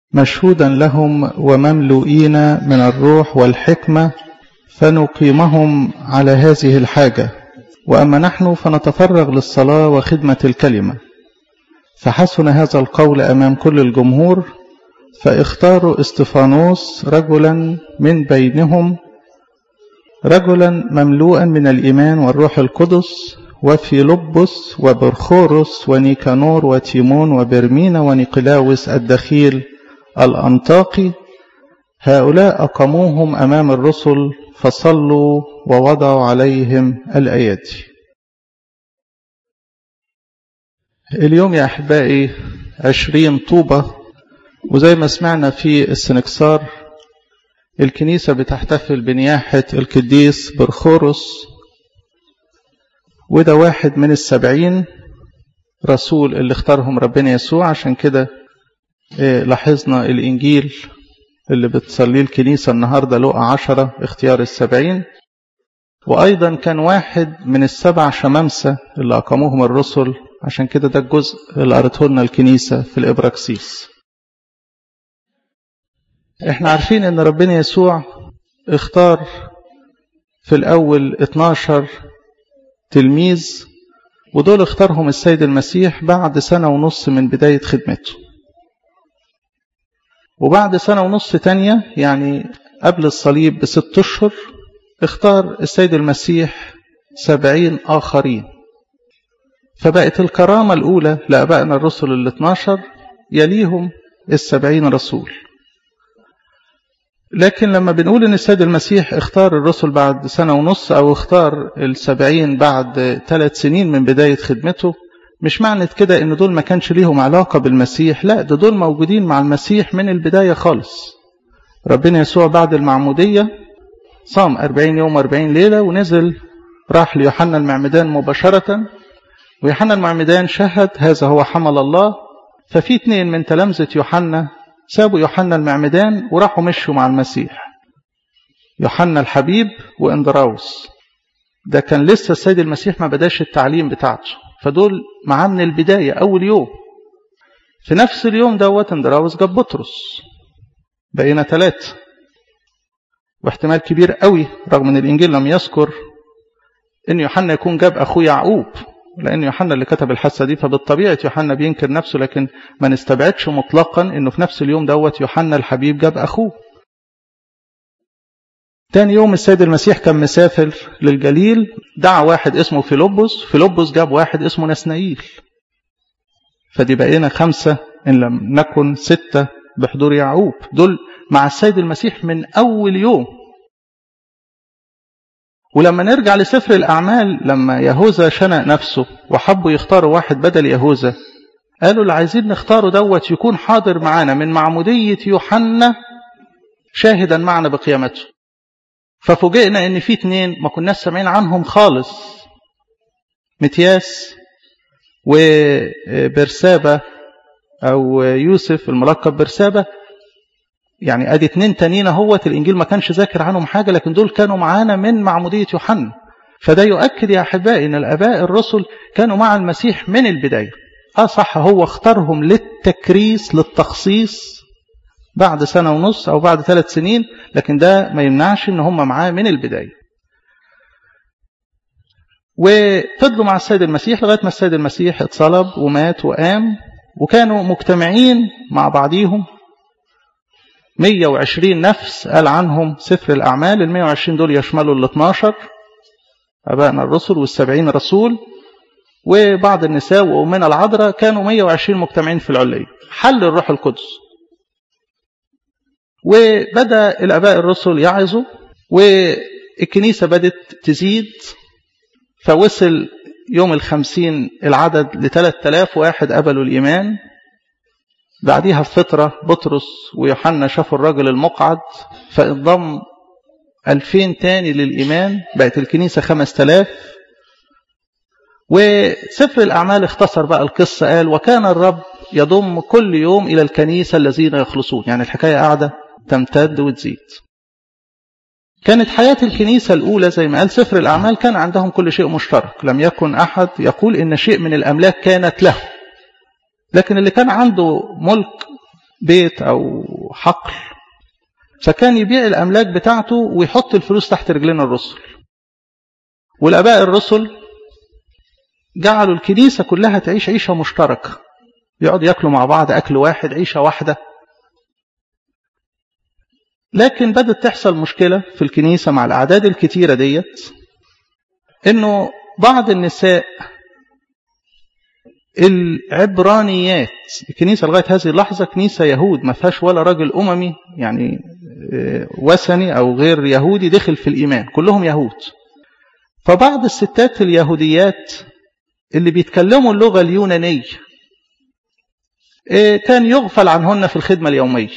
مشهودا لهم ومملوئين من الروح والحكمة فنقيمهم على هذه الحاجة وأما نحن فنتفرغ للصلاة وخدمة الكلمة فحسن هذا القول أمام كل الجمهور فاختاروا استفانوس رجلا من بينهم رجلا مملوءا من الإيمان والروح القدس وفيلبس وبرخورس ونيكانور وتيمون وبرمين ونيقلاوس الدخيل الأنطاقي هؤلاء أقاموهم أمام الرسل فصلوا ووضعوا عليهم الآيات اليوم يا أحبائي عشرين طوبة وزي ما سمعنا في السنكسار الكنيسة بتحتفل بنياحة القديس برخورس وده واحد من السبعين رسول اللي اختارهم ربنا يسوع عشان كده لاحظنا الإنجيل اللي بتصليه الكنيسة النهاردة لقى عشرة اختيار السبعين وأيضا كان واحد من السبع شمامسة اللي أقاموهم الرسل عشان كده ده الجزء اللي قرته لنا الكنيسة في الإبراكسيس احنا عارفين ان ربنا يسوع اختار في الأول 12 تلميذ ودول اختارهم السيد المسيح بعد سنة ونص من بداية خدمته وبعد سنة ونص تانية يعني قبل الصليب بست أشهر اختار السيد المسيح سبعين آخرين فبقت الكرامة الأولى لأبائنا الرسل ال 12 يليهم السبعين رسول لكن لما بنقول ان السيد المسيح اختار الرسل بعد سنة ونص او اختار السبعين بعد ثلاث سنين من بداية خدمته مش معنى كده ان دول ما كانش ليهم علاقة بالمسيح لا ده دول موجودين مع المسيح من البداية خالص ربنا يسوع بعد المعمودية صام أربعين يوم أربعين ليلة ونزل راح ليوحنا المعمدان مباشرة ويوحنا المعمدان شهد هذا هو حمل الله ففي اثنين من تلامذة يوحنا سابوا يوحنا المعمدان وراحوا مشوا مع المسيح يوحنا الحبيب واندراوس ده كان لسه السيد المسيح ما بداش التعليم بتاعته فدول معاه من البداية أول يوم في نفس اليوم دوت اندراوس جاب بطرس بقينا ثلاثة واحتمال كبير قوي رغم ان الانجيل لم يذكر ان يوحنا يكون جاب اخوه يعقوب لان يوحنا اللي كتب الحاسه دي فبالطبيعه يوحنا بينكر نفسه لكن ما نستبعدش مطلقا انه في نفس اليوم دوت يوحنا الحبيب جاب اخوه تاني يوم السيد المسيح كان مسافر للجليل دعا واحد اسمه فيلبس فيلبس جاب واحد اسمه نسنائيل فدي بقينا خمسة إن لم نكن ستة بحضور يعقوب دول مع السيد المسيح من أول يوم ولما نرجع لسفر الأعمال لما يهوذا شنق نفسه وحبوا يختاروا واحد بدل يهوذا قالوا اللي عايزين نختاره دوت يكون حاضر معانا من معمودية يوحنا شاهدا معنا بقيامته ففوجئنا ان في اتنين ما كناش سامعين عنهم خالص متياس وبرسابة او يوسف الملقب برسابة يعني ادي اتنين تانيين اهوت الانجيل ما كانش ذاكر عنهم حاجة لكن دول كانوا معانا من معمودية يوحنا فده يؤكد يا احبائي ان الاباء الرسل كانوا مع المسيح من البداية اه صح هو اختارهم للتكريس للتخصيص بعد سنة ونص أو بعد ثلاث سنين لكن ده ما يمنعش إن هم معاه من البداية وفضلوا مع السيد المسيح لغاية ما السيد المسيح اتصلب ومات وقام وكانوا مجتمعين مع بعضيهم 120 نفس قال عنهم سفر الأعمال ال 120 دول يشملوا ال 12 أبائنا الرسل والسبعين رسول وبعض النساء وأمنا العذراء كانوا 120 مجتمعين في العلية حل الروح القدس وبدأ الأباء الرسل يعظوا والكنيسة بدت تزيد فوصل يوم الخمسين العدد لثلاث آلاف واحد قبلوا الإيمان بعديها بفترة بطرس ويوحنا شافوا الرجل المقعد فانضم ألفين تاني للإيمان بقت الكنيسة خمس تلاف وسفر الأعمال اختصر بقى القصة قال وكان الرب يضم كل يوم إلى الكنيسة الذين يخلصون يعني الحكاية قاعدة تمتد وتزيد كانت حياة الكنيسة الأولى زي ما قال سفر الأعمال كان عندهم كل شيء مشترك لم يكن أحد يقول إن شيء من الأملاك كانت له لكن اللي كان عنده ملك بيت أو حقل فكان يبيع الأملاك بتاعته ويحط الفلوس تحت رجلين الرسل والآباء الرسل جعلوا الكنيسة كلها تعيش عيشة مشتركة يقعدوا ياكلوا مع بعض أكل واحد عيشة واحدة لكن بدأت تحصل مشكلة في الكنيسة مع الأعداد الكتيرة ديت إنه بعض النساء العبرانيات الكنيسة لغاية هذه اللحظة كنيسة يهود ما فيهاش ولا راجل أممي يعني وثني أو غير يهودي دخل في الإيمان كلهم يهود فبعض الستات اليهوديات اللي بيتكلموا اللغة اليونانية كان يغفل عنهن في الخدمة اليومية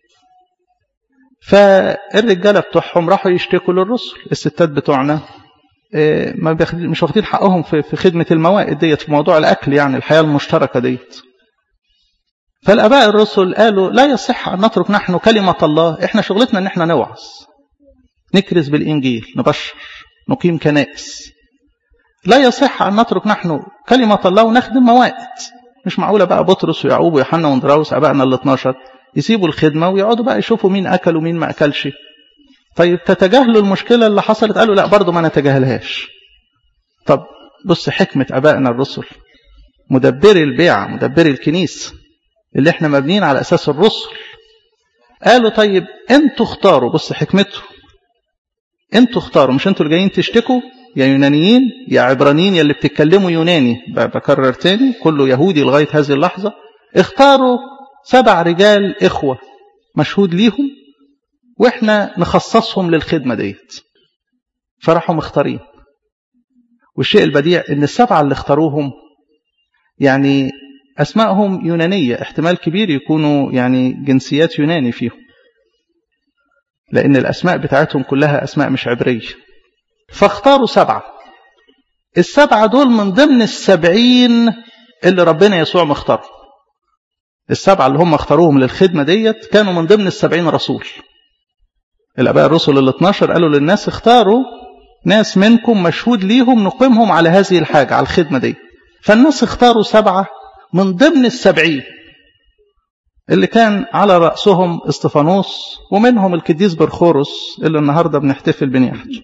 فالرجالة بتوعهم راحوا يشتكوا للرسل الستات بتوعنا ما مش واخدين حقهم في خدمة الموائد ديت في موضوع الأكل يعني الحياة المشتركة ديت فالآباء الرسل قالوا لا يصح أن نترك نحن كلمة الله إحنا شغلتنا أن إحنا نوعظ نكرز بالإنجيل نبشر نقيم كنائس لا يصح أن نترك نحن كلمة الله ونخدم موائد مش معقولة بقى بطرس ويعقوب ويوحنا واندراوس أبائنا ال 12 يسيبوا الخدمة ويقعدوا بقى يشوفوا مين أكل ومين ما أكلش طيب تتجاهلوا المشكلة اللي حصلت قالوا لا برضو ما نتجاهلهاش طب بص حكمة أبائنا الرسل مدبري البيعة مدبري الكنيسة اللي احنا مبنيين على أساس الرسل قالوا طيب انتوا اختاروا بص حكمته انتوا اختاروا مش انتوا اللي جايين تشتكوا يا يونانيين يا عبرانيين يا اللي بتتكلموا يوناني بكرر تاني كله يهودي لغاية هذه اللحظة اختاروا سبع رجال إخوة مشهود ليهم وإحنا نخصصهم للخدمة ديت فراحوا مختارين والشيء البديع إن السبعة اللي اختاروهم يعني أسمائهم يونانية احتمال كبير يكونوا يعني جنسيات يوناني فيهم لأن الأسماء بتاعتهم كلها أسماء مش عبرية فاختاروا سبعة السبعة دول من ضمن السبعين اللي ربنا يسوع مختارهم السبعة اللي هم اختاروهم للخدمة ديت كانوا من ضمن السبعين رسول الأباء الرسل ال 12 قالوا للناس اختاروا ناس منكم مشهود ليهم نقيمهم على هذه الحاجة على الخدمة دي فالناس اختاروا سبعة من ضمن السبعين اللي كان على رأسهم استفانوس ومنهم القديس برخورس اللي النهاردة بنحتفل بنياحته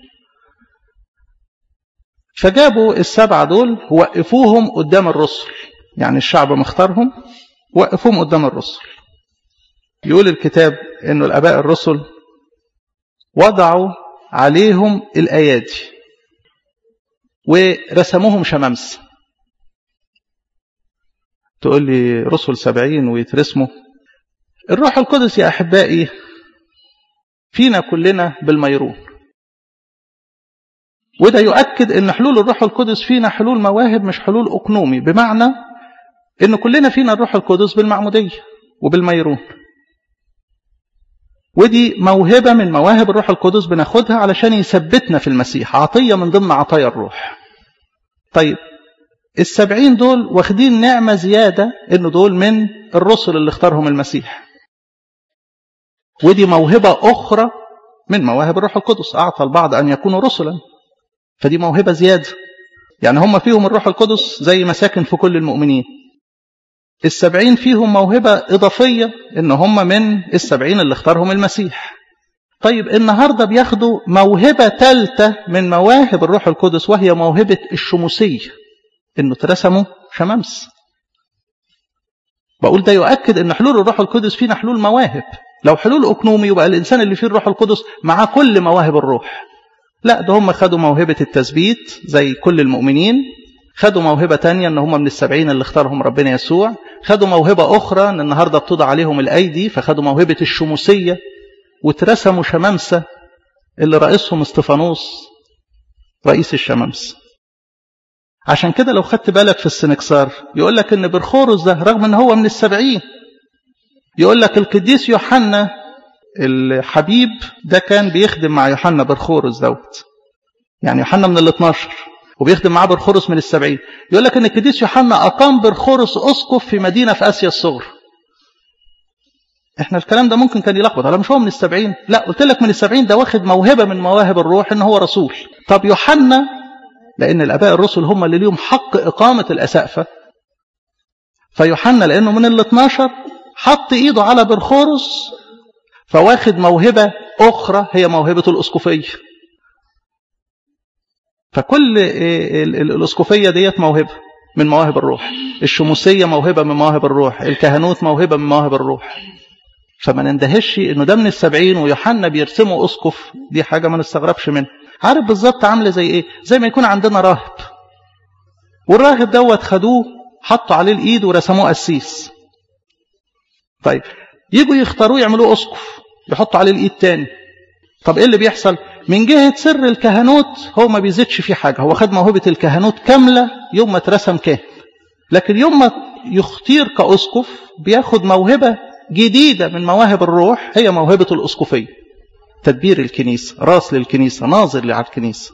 فجابوا السبعة دول وقفوهم قدام الرسل يعني الشعب مختارهم وقفوهم قدام الرسل يقول الكتاب انه الاباء الرسل وضعوا عليهم الايادي ورسموهم شمامسه تقول لي رسل سبعين ويترسموا الروح القدس يا أحبائي فينا كلنا بالميرون وده يؤكد ان حلول الروح القدس فينا حلول مواهب مش حلول اقنومي بمعنى ان كلنا فينا الروح القدس بالمعمودية وبالميرون ودي موهبة من مواهب الروح القدس بناخدها علشان يثبتنا في المسيح عطية من ضمن عطايا الروح طيب السبعين دول واخدين نعمة زيادة انه دول من الرسل اللي اختارهم المسيح ودي موهبة أخرى من مواهب الروح القدس أعطى البعض أن يكونوا رسلا فدي موهبة زيادة يعني هم فيهم الروح القدس زي ما ساكن في كل المؤمنين السبعين فيهم موهبة إضافية إن هم من السبعين اللي اختارهم المسيح طيب النهاردة بياخدوا موهبة ثالثة من مواهب الروح القدس وهي موهبة الشموسية إنه اترسموا شمامس بقول ده يؤكد إن حلول الروح القدس فينا حلول مواهب لو حلول أكنومي يبقى الإنسان اللي فيه الروح القدس معاه كل مواهب الروح لا ده هم خدوا موهبة التثبيت زي كل المؤمنين خدوا موهبة تانية ان هم من السبعين اللي اختارهم ربنا يسوع خدوا موهبة أخرى ان النهاردة بتوضع عليهم الأيدي فخدوا موهبة الشموسية واترسموا شمامسة اللي رئيسهم استفانوس رئيس الشمامسة عشان كده لو خدت بالك في السنكسار يقول لك ان برخورس ده رغم ان هو من السبعين يقول لك القديس يوحنا الحبيب ده كان بيخدم مع يوحنا برخورس دوت يعني يوحنا من ال 12 وبيخدم معاه برخورس من السبعين يقول لك ان القديس يوحنا اقام برخورس اسقف في مدينه في اسيا الصغرى احنا الكلام ده ممكن كان يلخبط على مش هو من السبعين لا قلت لك من السبعين ده واخد موهبه من مواهب الروح ان هو رسول طب يوحنا لان الاباء الرسل هم اللي ليهم حق اقامه الاسقفه فيوحنا لانه من ال 12 حط ايده على برخورس فواخد موهبة أخرى هي موهبة الأسقفية فكل الأسقفية ديت موهبة من مواهب الروح الشموسية موهبة من مواهب الروح الكهنوت موهبة من مواهب الروح فما نندهش انه ده من السبعين ويوحنا بيرسموا اسقف دي حاجه ما نستغربش منها عارف بالظبط عامله زي ايه زي ما يكون عندنا راهب والراهب دوت خدوه حطوا عليه الايد ورسموه قسيس طيب يجوا يختاروه يعملوه اسقف يحطوا عليه الايد تاني طب ايه اللي بيحصل من جهه سر الكهنوت هو ما بيزيدش فيه حاجه هو خد موهبه الكهنوت كامله يوم ما اترسم كاهن لكن يوم ما يختير كاسقف بياخد موهبه جديدة من مواهب الروح هي موهبة الأسقفية تدبير الكنيسة راس للكنيسة ناظر على الكنيسة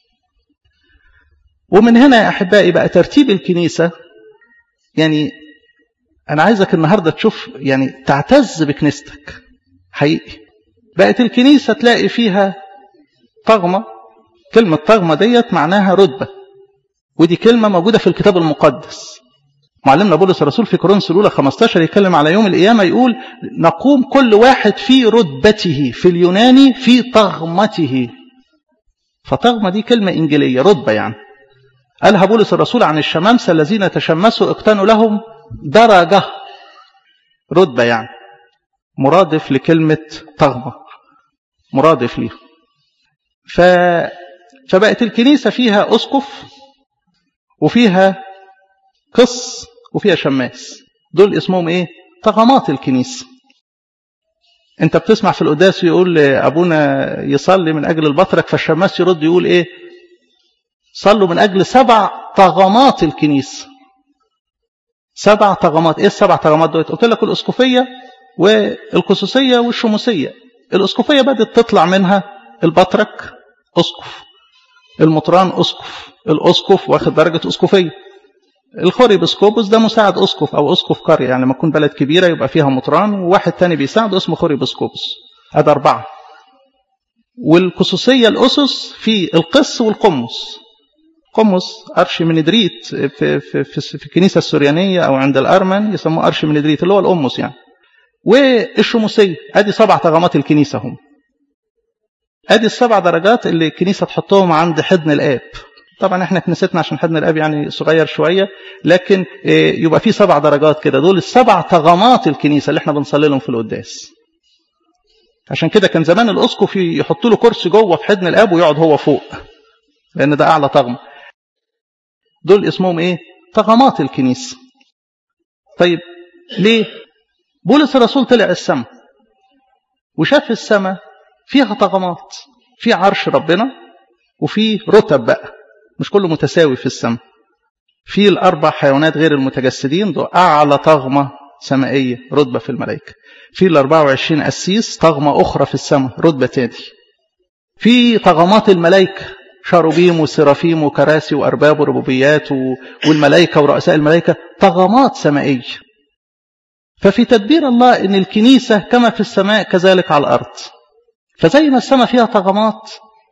ومن هنا يا أحبائي بقى ترتيب الكنيسة يعني أنا عايزك النهاردة تشوف يعني تعتز بكنيستك حقيقي بقت الكنيسة تلاقي فيها طغمة كلمة طغمة ديت معناها رتبة ودي كلمة موجودة في الكتاب المقدس معلمنا بولس الرسول في كورنثوس الاولى 15 يتكلم على يوم القيامه يقول نقوم كل واحد في رتبته في اليوناني في طغمته فطغمه دي كلمه انجيليه رتبه يعني قالها بولس الرسول عن الشمامسه الذين تشمسوا اقتنوا لهم درجه رتبه يعني مرادف لكلمه طغمه مرادف ليه ف... فبقت الكنيسه فيها اسقف وفيها قس وفيها شماس دول اسمهم ايه طغمات الكنيسة انت بتسمع في القداس يقول ابونا يصلي من اجل البطرك فالشماس يرد يقول ايه صلوا من اجل سبع طغمات الكنيسة سبع طغمات ايه السبع طغمات دول قلت لك الاسقفية والقصصية والشموسية الاسقفية بدأت تطلع منها البطرك اسقف المطران اسقف الاسقف واخد درجة اسقفية الخوري بسكوبوس ده مساعد اسقف او اسقف قريه يعني لما تكون بلد كبيره يبقى فيها مطران وواحد تاني بيساعد اسمه خوري بسكوبوس ادي اربعه والقصصيه الاسس في القس والقمص قمص ارشمندريت في, في, في, في الكنيسه السوريانيه او عند الارمن يسموه ارشمندريت اللي هو القمص يعني والشموسيه ادي سبع طغمات الكنيسه هم ادي السبع درجات اللي الكنيسه تحطهم عند حضن الاب طبعا احنا كنيستنا عشان حدنا الاب يعني صغير شويه لكن يبقى في سبع درجات كده دول السبع طغمات الكنيسه اللي احنا بنصلي لهم في القداس عشان كده كان زمان الاسقف يحط له كرسي جوه في حضن الاب ويقعد هو فوق لان ده اعلى طغم دول اسمهم ايه طغمات الكنيسه طيب ليه بولس الرسول طلع السماء وشاف السماء فيها طغمات في عرش ربنا وفي رتب بقى مش كله متساوي في السماء في الأربع حيوانات غير المتجسدين دول أعلى طغمة سمائية رتبة في الملائكة في ال 24 قسيس طغمة أخرى في السماء رتبة تاني في طغمات الملائكة شاروبيم وسرافيم وكراسي وأرباب وربوبيات والملائكة ورؤساء الملائكة طغمات سمائية ففي تدبير الله أن الكنيسة كما في السماء كذلك على الأرض فزي ما السماء فيها طغمات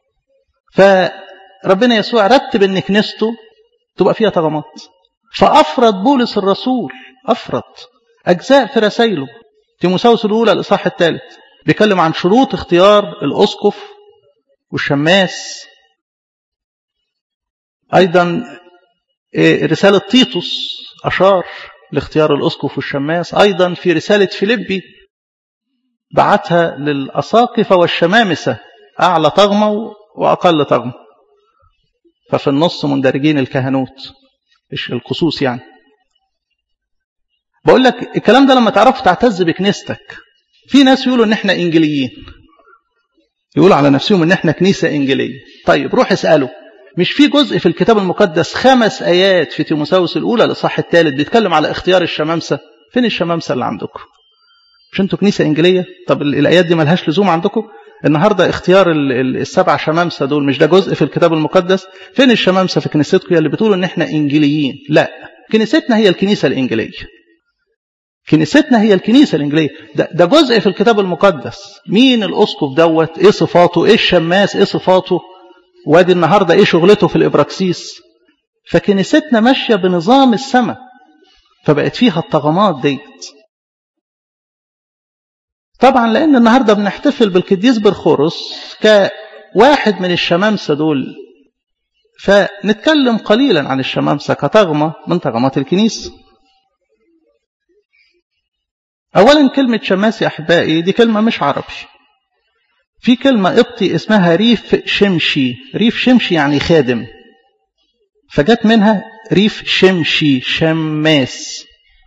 فربنا يسوع رتب أن كنيسته تبقى فيها طغمات فأفرد بولس الرسول أفرد أجزاء في رسائله تيموساوس الأولى الإصحاح الثالث بيتكلم عن شروط اختيار الأسقف والشماس أيضا رسالة تيتوس أشار لاختيار الأسقف والشماس أيضا في رسالة فيليبي بعتها للأساقفة والشمامسة أعلى طغمة وأقل طغمة ففي النص مندرجين الكهنوت القصوص يعني بقول لك الكلام ده لما تعرف تعتز بكنيستك في ناس يقولوا ان احنا انجيليين يقولوا على نفسهم ان احنا كنيسه انجيليه طيب روح اساله مش في جزء في الكتاب المقدس خمس ايات في تيموساوس الاولى الاصحاح الثالث بيتكلم على اختيار الشمامسه فين الشمامسه اللي عندكم مش انتوا كنيسه انجيليه طب الايات دي ملهاش لزوم عندكم النهارده اختيار السبع شمامسه دول مش ده جزء في الكتاب المقدس فين الشمامسه في كنيستكم اللي بتقولوا ان احنا انجيليين لا كنيستنا هي الكنيسه الانجيليه كنيستنا هي الكنيسه الانجيليه ده, ده جزء في الكتاب المقدس مين الاسقف دوت ايه صفاته ايه الشماس ايه صفاته وادي النهارده ايه شغلته في الابراكسيس فكنيستنا ماشيه بنظام السماء فبقت فيها الطغمات ديت طبعا لأن النهاردة بنحتفل بالقديس برخورس كواحد من الشمامسة دول فنتكلم قليلا عن الشمامسة كطغمة من طغمات الكنيسة أولا كلمة شماسي أحبائي دي كلمة مش عربي في كلمة قبطي اسمها ريف شمشي ريف شمشي يعني خادم فجت منها ريف شمشي شماس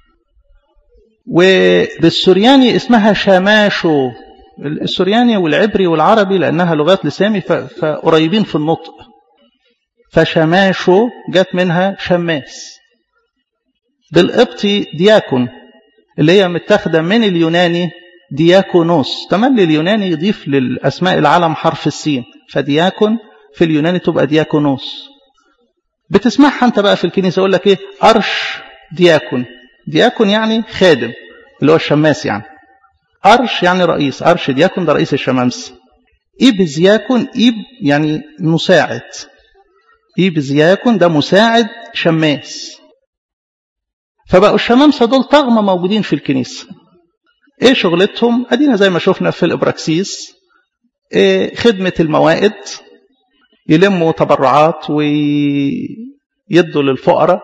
وبالسورياني اسمها شماشو السورياني والعبري والعربي لأنها لغات لسامي فقريبين في النطق فشماشو جت منها شماس بالقبطي دياكون اللي هي متاخده من اليوناني دياكونوس تملي اليوناني يضيف للأسماء العلم حرف السين فدياكون في اليوناني تبقى دياكونوس بتسمعها انت بقى في الكنيسة يقول لك ايه أرش دياكون دياكون يعني خادم اللي هو الشماس يعني أرش يعني رئيس أرش دياكون ده رئيس الشمامسة إيب زياكون إيب يعني مساعد إيب زياكون ده مساعد شماس فبقوا الشمامسة دول طغمة موجودين في الكنيسة ايه شغلتهم ادينا زي ما شفنا في الابراكسيس إيه خدمة الموائد يلموا تبرعات ويدوا للفقراء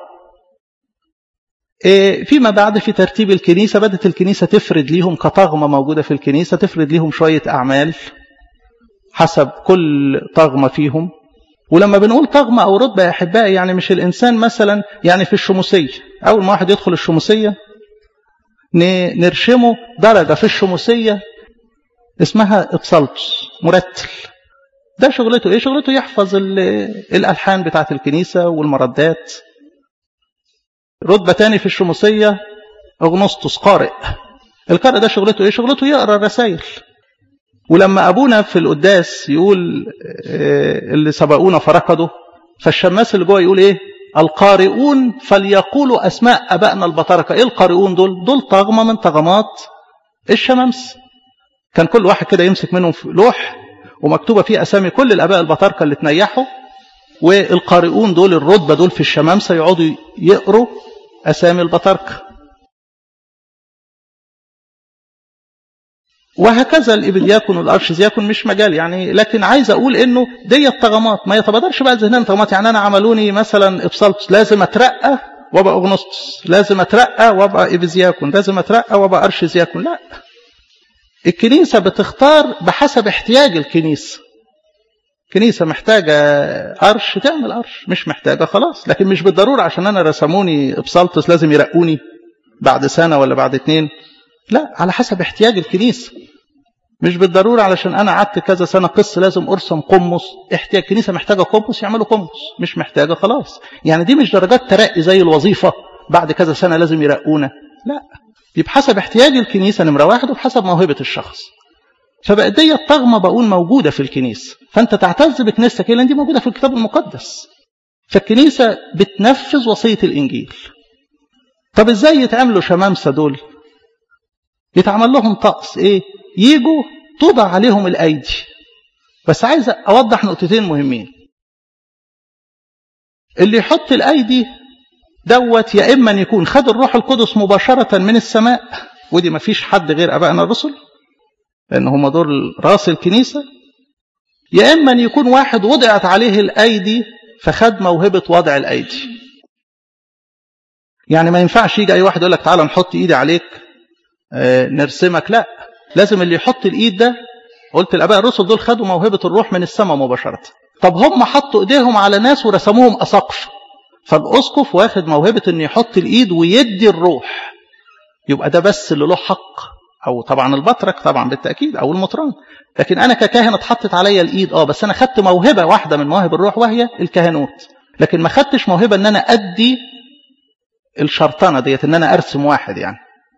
إيه فيما بعد في ترتيب الكنيسة بدأت الكنيسة تفرد ليهم كطغمة موجودة في الكنيسة تفرد ليهم شوية أعمال حسب كل طغمة فيهم ولما بنقول طغمة أو رتبة يا أحبائي يعني مش الإنسان مثلا يعني في الشموسية أول ما واحد يدخل الشموسية نرشمه درجة في الشموسية اسمها إبسالتوس مرتل ده شغلته إيه شغلته يحفظ الألحان بتاعة الكنيسة والمردات رتبة تاني في الشموسية أغنسطس قارئ القارئ ده شغلته إيه شغلته يقرأ الرسائل ولما أبونا في القداس يقول اللي سبقونا فركضوا فالشماس اللي جوه يقول إيه القارئون فليقولوا أسماء أبائنا البطاركة إيه القارئون دول دول طغمة من طغمات الشمامس كان كل واحد كده يمسك منهم في لوح ومكتوبة فيه أسامي كل الأباء البطاركة اللي تنيحوا والقارئون دول الرتبة دول في الشمامسة يقعدوا يقروا أسامي البطاركة وهكذا الإبدياكون والأرشزياكون مش مجال يعني لكن عايز أقول إنه دي الطغمات ما يتبادرش بقى ذهننا طغمات يعني أنا عملوني مثلا إبسالتس لازم أترقى وابقى أغنسطس لازم أترقى وابقى إبزياكون لازم أترقى وابقى أرشزياكون لا الكنيسة بتختار بحسب احتياج الكنيسة كنيسة محتاجة أرش تعمل أرش مش محتاجة خلاص لكن مش بالضرورة عشان أنا رسموني إبسالتس لازم يرقوني بعد سنة ولا بعد اتنين لا على حسب احتياج الكنيسة مش بالضرورة علشان أنا قعدت كذا سنة قص لازم أرسم قمص احتياج كنيسة محتاجة قمص يعملوا قمص مش محتاجة خلاص يعني دي مش درجات ترقي زي الوظيفة بعد كذا سنة لازم يرقونا لا دي بحسب احتياج الكنيسة نمرة واحد وبحسب موهبة الشخص فبقت دي الطغمة بقول موجودة في الكنيسة فأنت تعتز بكنيستك لأن دي موجودة في الكتاب المقدس فالكنيسة بتنفذ وصية الإنجيل طب ازاي يتعملوا شمامسة دول يتعمل لهم طقس ايه يجوا توضع عليهم الايدي بس عايز اوضح نقطتين مهمين اللي يحط الايدي دوت يا اما ان يكون خد الروح القدس مباشره من السماء ودي ما فيش حد غير ابائنا الرسل لان هم دول راس الكنيسه يا اما ان يكون واحد وضعت عليه الايدي فخد موهبه وضع الايدي يعني ما ينفعش يجي اي واحد يقول لك تعالى نحط ايدي عليك نرسمك لا لازم اللي يحط الايد ده قلت الاباء الرسل دول خدوا موهبه الروح من السماء مباشره طب هم حطوا ايديهم على ناس ورسموهم اساقف فالاسقف واخد موهبه انه يحط الايد ويدي الروح يبقى ده بس اللي له حق او طبعا البطرك طبعا بالتاكيد او المطران لكن انا ككاهن اتحطت عليا الايد اه بس انا خدت موهبه واحده من مواهب الروح وهي الكهنوت لكن ما خدتش موهبه ان انا ادي الشرطنه ديت ان انا ارسم واحد يعني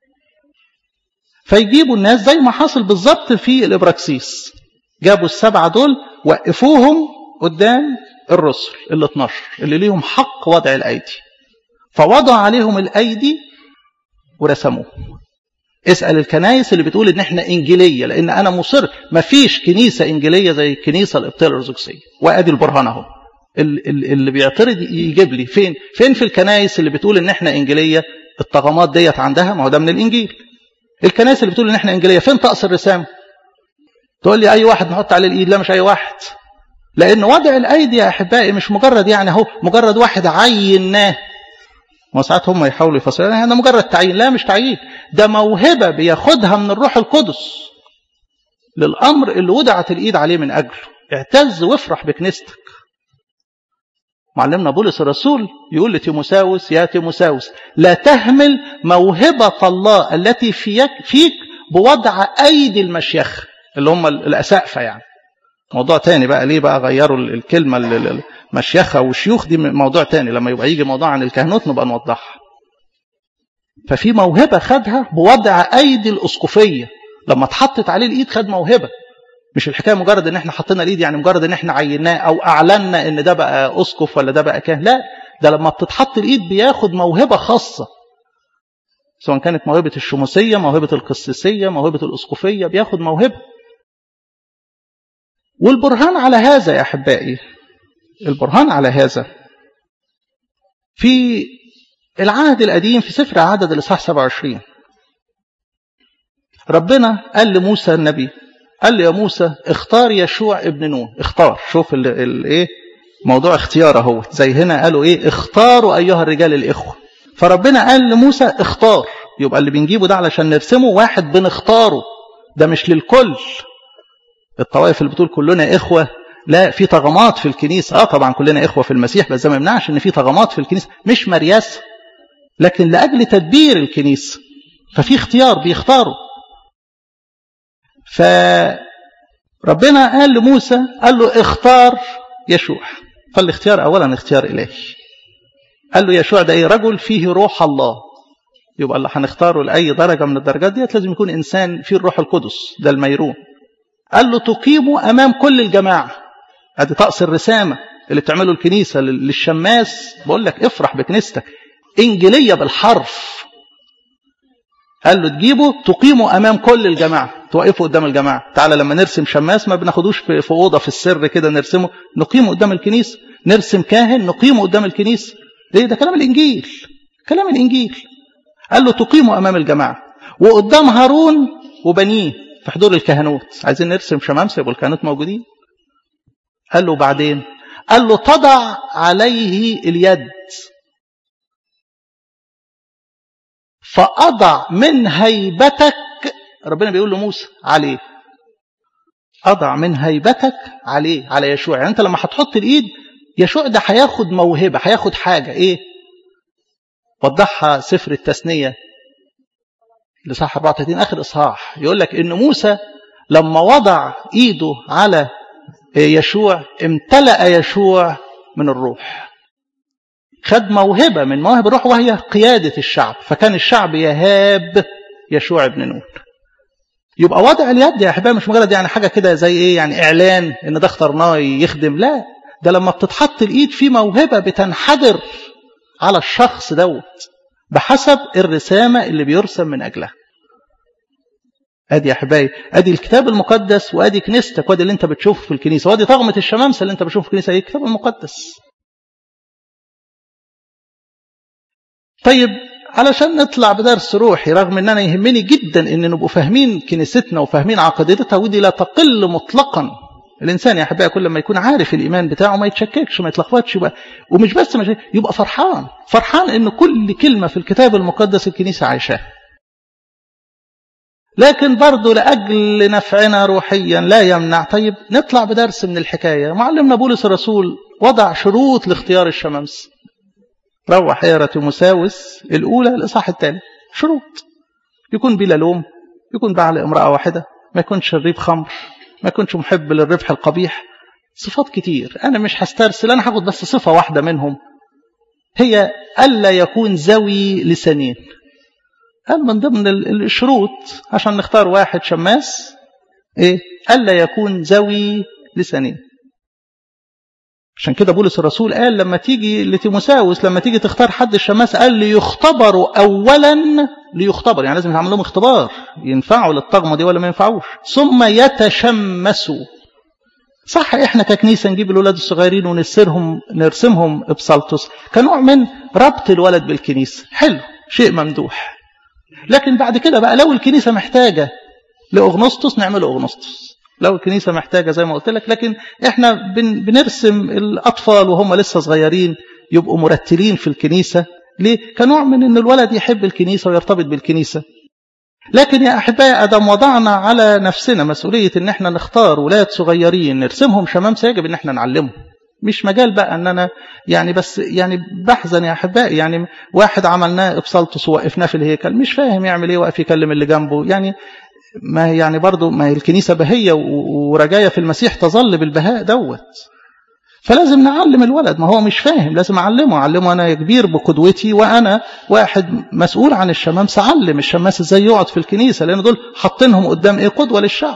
فيجيبوا الناس زي ما حصل بالظبط في الابراكسيس جابوا السبعه دول وقفوهم قدام الرسل ال 12 اللي ليهم حق وضع الايدي فوضع عليهم الايدي ورسموه اسال الكنايس اللي بتقول ان احنا انجيليه لان انا مصر ما فيش كنيسه انجيليه زي الكنيسه القبطيه الارثوذكسيه وادي البرهان اهو اللي بيعترض يجيب لي فين فين في الكنايس اللي بتقول ان احنا انجيليه الطغمات ديت عندها ما هو ده من الانجيل الكنائس اللي بتقول ان احنا انجيليه فين طقس الرسام تقول لي اي واحد نحط عليه الايد لا مش اي واحد لان وضع الايدي يا احبائي مش مجرد يعني اهو مجرد واحد عيناه ما ساعات هم يحاولوا يفسروا يعني ده مجرد تعيين لا مش تعيين ده موهبه بياخدها من الروح القدس للامر اللي وضعت الايد عليه من اجله اعتز وافرح بكنيستك معلمنا بولس الرسول يقول لتيموساوس يا تيموساوس لا تهمل موهبة الله التي فيك, فيك بوضع أيدي المشيخ اللي هم الأسقفة يعني موضوع تاني بقى ليه بقى غيروا الكلمة المشيخة والشيوخ دي موضوع تاني لما يبقى يجي موضوع عن الكهنوت نبقى نوضحها ففي موهبة خدها بوضع أيدي الأسقفية لما اتحطت عليه الإيد خد موهبة مش الحكايه مجرد ان احنا حطينا الايد يعني مجرد ان احنا عيناه او اعلنا ان ده بقى اسقف ولا ده بقى كاهن لا ده لما بتتحط الايد بياخد موهبه خاصه سواء كانت موهبه الشموسيه موهبه القسيسيه موهبه الاسقفيه بياخد موهبه والبرهان على هذا يا احبائي البرهان على هذا في العهد القديم في سفر عدد الاصحاح 27 ربنا قال لموسى النبي قال له يا موسى اختار يشوع ابن نون اختار شوف الايه موضوع اختيار اهو زي هنا قالوا ايه اختاروا ايها الرجال الاخوه فربنا قال لموسى اختار يبقى اللي بنجيبه ده علشان نرسمه واحد بنختاره ده مش للكل الطوائف اللي بتقول كلنا اخوه لا في طغمات في الكنيسه اه طبعا كلنا اخوه في المسيح بس ده ما يمنعش ان في طغمات في الكنيسه مش مرياسه لكن لاجل تدبير الكنيسه ففي اختيار بيختاروا فربنا قال لموسى قال له اختار يشوع فالاختيار اولا اختيار الهي قال له يشوع ده ايه رجل فيه روح الله يبقى اللي هنختاره لاي درجه من الدرجات ديت لازم يكون انسان فيه الروح القدس ده الميرون قال له تقيمه امام كل الجماعه ادي طقس الرسامه اللي بتعمله الكنيسه للشماس بقول لك افرح بكنيستك انجيليه بالحرف قال له تجيبه تقيمه امام كل الجماعه توقفه قدام الجماعه تعالى لما نرسم شماس ما بناخدوش في اوضه في السر كده نرسمه نقيمه قدام الكنيسه نرسم كاهن نقيمه قدام الكنيسه ليه ده كلام الانجيل كلام الانجيل قال له تقيمه امام الجماعه وقدام هارون وبنيه في حضور الكهنوت عايزين نرسم شمامسه يبقوا الكهنوت موجودين قال له بعدين قال له تضع عليه اليد فأضع من هيبتك ربنا بيقول لموسى عليه أضع من هيبتك عليه على يشوع يعني أنت لما هتحط الإيد يشوع ده هياخد موهبة هياخد حاجة إيه وضحها سفر التثنية لصح 34 آخر إصحاح يقول لك إن موسى لما وضع إيده على يشوع امتلأ يشوع من الروح خد موهبة من مواهب الروح وهي قيادة الشعب فكان الشعب يهاب يشوع بن نون يبقى وضع اليد يا احبائي مش مجرد يعني حاجه كده زي ايه يعني اعلان ان ده اخترناه يخدم لا ده لما بتتحط الايد في موهبه بتنحدر على الشخص دوت بحسب الرسامه اللي بيرسم من اجلها ادي يا احبائي ادي الكتاب المقدس وادي كنيستك وادي اللي انت بتشوفه في الكنيسه وادي طغمه الشمامسه اللي انت بتشوفه في الكنيسه ايه الكتاب المقدس طيب علشان نطلع بدرس روحي رغم ان انا يهمني جدا ان نبقوا فاهمين كنيستنا وفاهمين عقيدتها ودي لا تقل مطلقا الانسان يا احبائي كل ما يكون عارف الايمان بتاعه ما يتشككش ما يتلخبطش يبقى ومش بس مش يبقى فرحان فرحان ان كل كلمه في الكتاب المقدس الكنيسه عايشاها لكن برضه لاجل نفعنا روحيا لا يمنع طيب نطلع بدرس من الحكايه معلمنا بولس الرسول وضع شروط لاختيار الشمامسه روح يا تيموساوس الأولى الإصحاح الثاني شروط يكون بلا لوم يكون بعل امرأة واحدة ما يكونش شريب خمر ما يكونش محب للربح القبيح صفات كتير أنا مش هسترسل أنا هاخد بس صفة واحدة منهم هي ألا يكون ذوي لسانين قال من ضمن الشروط عشان نختار واحد شماس إيه ألا يكون ذوي لسانين عشان كده بولس الرسول قال لما تيجي لتيموساوس لما تيجي تختار حد الشماس قال ليختبروا اولا ليختبر يعني لازم يعمل لهم اختبار ينفعوا للطغمه دي ولا ما ينفعوش ثم يتشمسوا صح احنا ككنيسه نجيب الاولاد الصغيرين ونرسمهم نرسمهم ابسلطس كنوع من ربط الولد بالكنيسه حلو شيء ممدوح لكن بعد كده بقى لو الكنيسة محتاجة لأغنسطس نعمله أغنسطس لو الكنيسة محتاجة زي ما قلت لك لكن احنا بن بنرسم الأطفال وهم لسه صغيرين يبقوا مرتلين في الكنيسة ليه؟ كنوع من أن الولد يحب الكنيسة ويرتبط بالكنيسة لكن يا أحبائي أدم وضعنا على نفسنا مسؤولية أن احنا نختار ولاد صغيرين نرسمهم شمامسة يجب أن احنا نعلمهم مش مجال بقى ان انا يعني بس يعني بحزن يا احبائي يعني واحد عملناه ابسلطس ووقفناه في الهيكل مش فاهم يعمل ايه واقف يكلم اللي جنبه يعني ما هي يعني برضه ما هي الكنيسه بهيه ورجايه في المسيح تظل بالبهاء دوت فلازم نعلم الولد ما هو مش فاهم لازم اعلمه اعلمه انا كبير بقدوتي وانا واحد مسؤول عن الشمامسه اعلم الشماس ازاي يقعد في الكنيسه لان دول حاطينهم قدام ايه قدوه للشعب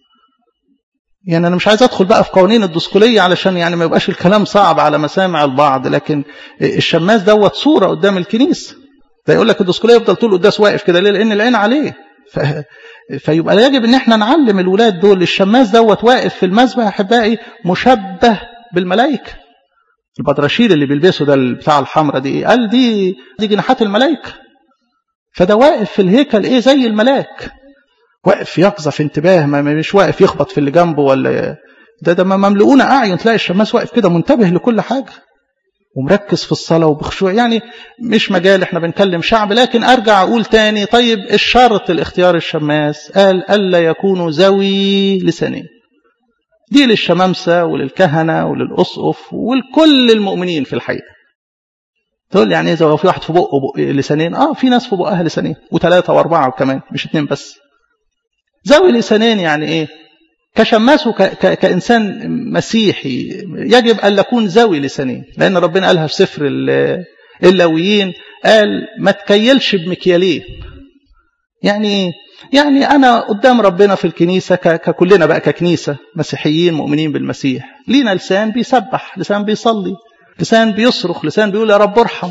يعني أنا مش عايز أدخل بقى في قوانين الدسكولية علشان يعني ما يبقاش الكلام صعب على مسامع البعض لكن الشماس دوت صورة قدام الكنيسة ده يقول لك الدسكولية يفضل طول قداس واقف كده ليه لأن العين عليه ف... فيبقى يجب ان احنا نعلم الولاد دول الشماس دوت واقف في المسبح يا احبائي مشبه بالملائكه البدرشيل اللي بيلبسه ده بتاع الحمرة دي قال دي دي جناحات الملائكه فده واقف في الهيكل ايه زي الملاك واقف يقظة انتباه ما مش واقف يخبط في اللي جنبه ولا ده ده مملؤون أعين تلاقي الشماس واقف كده منتبه لكل حاجة ومركز في الصلاة وبخشوع يعني مش مجال احنا بنكلم شعب لكن أرجع أقول تاني طيب الشرط الاختيار الشماس قال ألا يكونوا ذوي لسانين دي للشمامسة وللكهنة وللأسقف ولكل المؤمنين في الحقيقة تقول يعني اذا في واحد في بقه بق لسانين اه في ناس في بقها لسانين وثلاثه واربعه كمان مش اثنين بس ذوي لسانين يعني ايه كشماس وك... ك... كإنسان مسيحي يجب أن نكون ذوي لسانين لأن ربنا قالها في سفر اللاويين قال ما تكيلش بمكيالين يعني ايه يعني أنا قدام ربنا في الكنيسة ك... ككلنا بقى ككنيسة مسيحيين مؤمنين بالمسيح لينا لسان بيسبح لسان بيصلي لسان بيصرخ لسان بيقول يا رب ارحم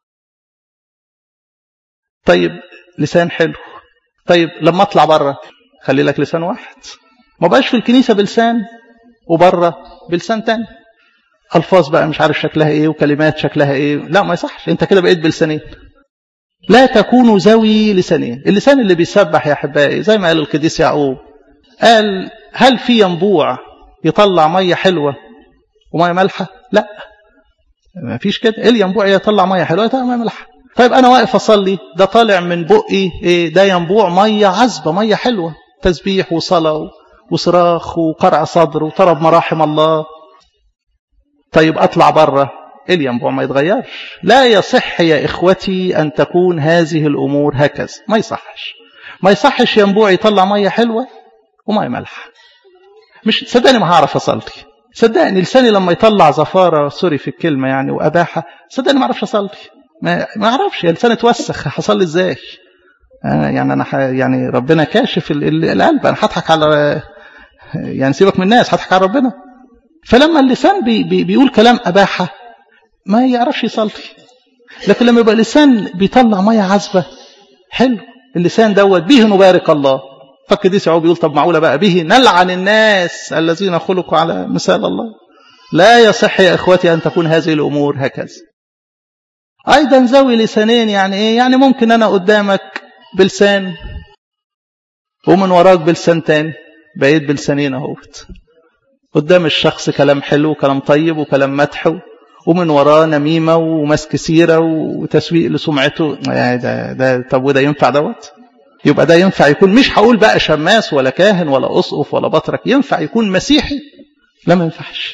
طيب لسان حلو طيب لما اطلع بره خلي لك لسان واحد ما بقاش في الكنيسة بلسان وبره بلسان تاني ألفاظ بقى مش عارف شكلها ايه وكلمات شكلها ايه لا ما يصحش انت كده بقيت بلسانين لا تكونوا ذوي لسانين اللسان اللي بيسبح يا احبائي زي ما قال القديس يعقوب قال هل في ينبوع يطلع ميه حلوه وميه مالحه لا ما فيش كده ايه الينبوع يطلع ميه حلوه يطلع ميه مالحه طيب انا واقف اصلي ده طالع من بقي ايه ده ينبوع ميه عذبه ميه حلوه تسبيح وصلاه وصراخ وقرع صدر وطلب مراحم الله طيب اطلع بره الينبوع ما يتغيرش لا يصح يا اخوتي ان تكون هذه الامور هكذا ما يصحش ما يصحش ينبوع يطلع ميه حلوه وميه مالحه مش صدقني ما هعرف اصلي صدقني لساني لما يطلع زفاره سوري في الكلمه يعني واباحه صدقني ما اعرفش اصلي ما ما اعرفش يا لساني اتوسخ هصلي ازاي أنا يعني انا يعني ربنا كاشف القلب انا هضحك على يعني سيبك من الناس هضحك على ربنا فلما اللسان بي بي بيقول كلام اباحه ما يعرفش يصلي لكن لما يبقى اللسان بيطلع ميه عذبه حلو اللسان دوت به نبارك الله فالقديس يعقوب بيقول طب معقوله بقى به نلعن الناس الذين خلقوا على مثال الله لا يصح يا اخوتي ان تكون هذه الامور هكذا ايضا ذوي لسانين يعني ايه يعني ممكن انا قدامك بلسان ومن وراك بلسان تاني بقيت بلسانين اهوت قدام الشخص كلام حلو وكلام طيب وكلام مدح ومن وراه نميمة ومسك سيرة وتسويق لسمعته يعني ده, ده طب وده ينفع دوت يبقى ده ينفع يكون مش هقول بقى شماس ولا كاهن ولا أسقف ولا بطرك ينفع يكون مسيحي لا ما ينفعش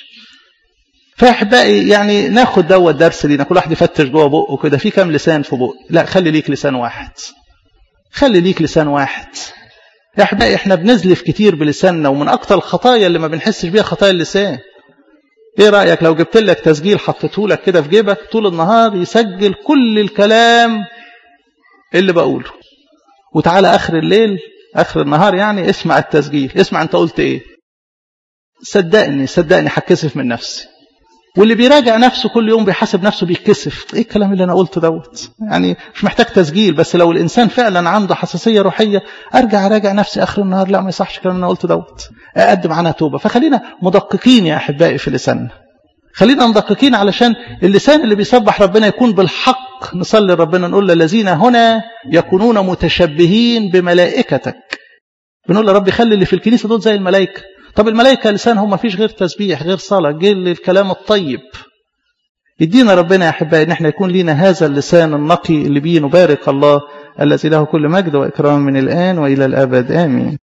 فاحبائي يعني ناخد دوت درس لينا كل واحد يفتش جوه بقه كده في كام لسان في بقه لا خلي ليك لسان واحد خلي ليك لسان واحد يا احبائي احنا بنزلف كتير بلساننا ومن اكتر الخطايا اللي ما بنحسش بيها خطايا اللسان ايه رايك لو جبت لك تسجيل حطيته لك كده في جيبك طول النهار يسجل كل الكلام اللي بقوله وتعالى اخر الليل اخر النهار يعني اسمع التسجيل اسمع انت قلت ايه صدقني صدقني هتكسف من نفسي واللي بيراجع نفسه كل يوم بيحاسب نفسه بيتكسف ايه الكلام اللي انا قلته دوت يعني مش محتاج تسجيل بس لو الانسان فعلا عنده حساسيه روحيه ارجع اراجع نفسي اخر النهار لا ما يصحش الكلام اللي انا قلته دوت اقدم عنها توبه فخلينا مدققين يا احبائي في لساننا خلينا مدققين علشان اللسان اللي بيسبح ربنا يكون بالحق بالحق نصلي ربنا نقول الذين هنا يكونون متشبهين بملائكتك بنقول يا رب خلي اللي في الكنيسة دول زي الملائكة طب الملائكة لسانهم ما فيش غير تسبيح غير صلاة غير الكلام الطيب يدينا ربنا يا أحبائي إن احنا يكون لنا هذا اللسان النقي اللي بيه نبارك الله الذي له كل مجد وإكرام من الآن وإلى الأبد آمين